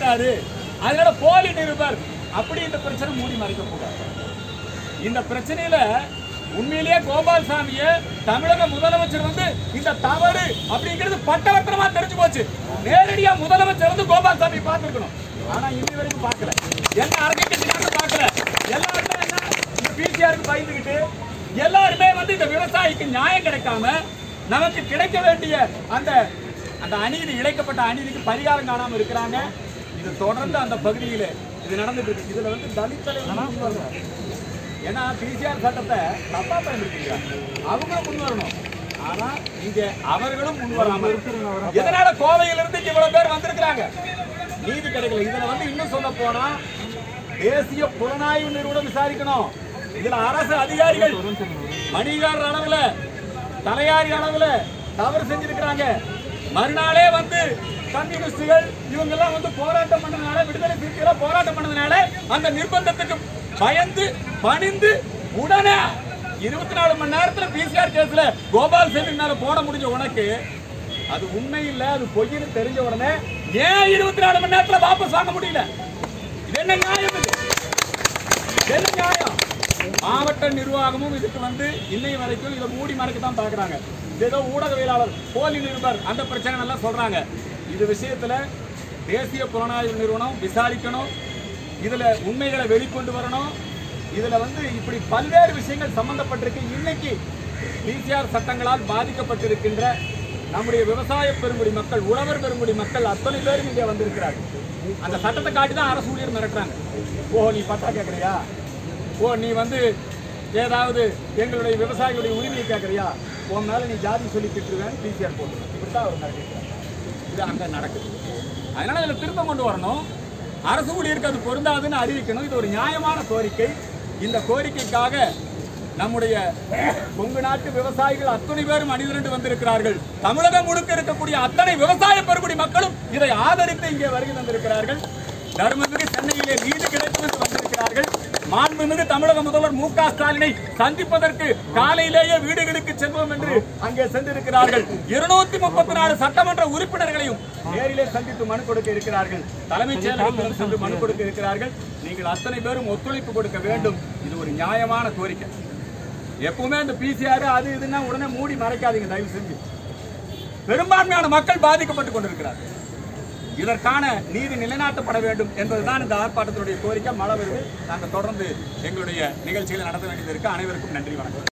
முடியாது அதனால போலி நிருபர் அப்படி இந்த பிரச்சனை மூடி மறைக்க கூடாது இந்த பிரச்சனையில உண்மையிலேயே கோபால்சாமிய தமிழக முதலமைச்சர் வந்து இந்த தவறு அப்படிங்கிறது பட்டவர்த்தனமா தெரிஞ்சு போச்சு நேரடியா முதலமைச்சர் வந்து கோபால்சாமி பார்த்திருக்கணும் ஆனா இன்னி வரைக்கும் பார்க்கல என்ன அரசியல் கட்சிக்காரங்க பார்க்கல எல்லாருமே என்ன இந்த பிசிஆருக்கு பயந்துகிட்டு எல்லாருமே வந்து இந்த விவசாயிக்கு நியாயம் கிடைக்காம நமக்கு கிடைக்க வேண்டிய அந்த அந்த அநீதி இழைக்கப்பட்ட அநீதிக்கு பரிகாரம் காணாம இருக்கிறாங்க இது தொடர்ந்து அந்த பகுதியில இது நடந்துட்டு இருக்கு இதுல வந்து தலித் தலைவர் ஏன்னா பிசிஆர் சட்டத்தை தப்பா பயன்படுத்திக்கிறாங்க அவங்களும் முன் வரணும் ஆனா இங்க அவர்களும் முன் வராம எதனால கோவையில இருந்து இங்க இவ்வளவு பேர் வந்திருக்கிறாங்க நீதி கிடைக்கல இதுல வந்து இன்னும் சொல்ல போனா தேசிய புலனாய்வு நிறுவனம் விசாரிக்கணும் இதுல அரசு அதிகாரிகள் மணிகாரர் அளவுல தலையாரி அளவுல தவறு செஞ்சிருக்கிறாங்க மறுநாளே வந்து கம்யூனிஸ்டுகள் இவங்க எல்லாம் வந்து போராட்டம் பண்ணதுனால விடுதலை சிறுத்தைகள் போராட்டம் பண்ணதுனால அந்த நிர்பந்தத்துக்கு பயந்து பணிந்து உடனே இருபத்தி நாலு மணி நேரத்துல பிசிஆர் கேஸ்ல கோபால் சேமினால போட முடிஞ்ச உனக்கு அது உண்மை இல்ல அது பொய்ன்னு தெரிஞ்ச உடனே ஏன் இருபத்தி நாலு மணி நேரத்துல வாபஸ் வாங்க முடியல இது என்ன நியாயம் இது இது என்ன நியாயம் மாவட்ட நிர்வாகமும் இதுக்கு வந்து இன்னை வரைக்கும் இதை மூடி மறைக்க தான் பாக்குறாங்க இது ஏதோ ஊடகவியலாளர் போலி நிருபர் அந்த பிரச்சனை எல்லாம் சொல்றாங்க இது விஷயத்துல தேசிய புலனாய்வு நிறுவனம் விசாரிக்கணும் இதுல உண்மைகளை வெளிக்கொண்டு வரணும் இதுல வந்து இப்படி பல்வேறு விஷயங்கள் சம்பந்தப்பட்டிருக்கு இன்னைக்கு பிசிஆர் சட்டங்களால் பாதிக்கப்பட்டிருக்கின்ற நம்முடைய விவசாய பெருங்குடி மக்கள் உழவர் பெருங்குடி மக்கள் அத்தனை பேரும் இங்கே வந்திருக்கிறார்கள் அந்த சட்டத்தை காட்டி தான் அரசு ஊழியர் மிரட்டுறாங்க ஓ நீ பட்டா கேட்கறியா ஓ நீ வந்து ஏதாவது எங்களுடைய விவசாயிகளுடைய உரிமையை கேட்கறியா உன் மேல நீ ஜாதி சொல்லி திட்டுருவேன் பிசிஆர் போட்டு இப்படித்தான் அவர் நடக்கிறார் இது அங்க நடக்குது அதனால இதுல திருத்தம் கொண்டு வரணும் அரசு ஊழியருக்கு அது பொருந்தாதுன்னு அறிவிக்கணும் இது ஒரு நியாயமான கோரிக்கை இந்த கோரிக்கைக்காக நம்முடைய கொங்கு நாட்டு விவசாயிகள் அத்தனை பேரும் அணிதிரண்டு வந்திருக்கிறார்கள் தமிழகம் முழுக்க இருக்கக்கூடிய அத்தனை விவசாய பெருங்குடி மக்களும் இதை ஆதரித்து இங்கே வருகை தந்திருக்கிறார்கள் தர்மமிகு சென்னையிலே வீடு கிடைக்கும் என்று வந்திருக்கிறார்கள் மாண்புமிகு தமிழக முதல்வர் மு க ஸ்டாலினை சந்திப்பதற்கு காலையிலேயே வீடுகளுக்கு செல்வோம் என்று அங்கே சென்றிருக்கிறார்கள் இருநூத்தி முப்பத்தி நாலு சட்டமன்ற உறுப்பினர்களையும் நேரிலே சந்தித்து மனு கொடுக்க இருக்கிறார்கள் தலைமைச் செயலகத்திலும் சென்று மனு கொடுக்க இருக்கிறார்கள் நீங்கள் அத்தனை பேரும் ஒத்துழைப்பு கொடுக்க வேண்டும் இது ஒரு நியாயமான கோரிக்கை எப்பவுமே இந்த பிசிஆர் அது இதுன்னா உடனே மூடி மறைக்காதீங்க தயவு செஞ்சு பெரும்பான்மையான மக்கள் பாதிக்கப்பட்டுக் கொண்டிருக்கிறார்கள் இதற்கான நீதி நிலைநாட்டப்பட வேண்டும் என்பதுதான் இந்த ஆர்ப்பாட்டத்தினுடைய கோரிக்கை மழை வருது நாங்கள் தொடர்ந்து எங்களுடைய நிகழ்ச்சிகளை நடத்த வேண்டியது இருக்கு அனைவருக்கும் நன்றி வணக்கம்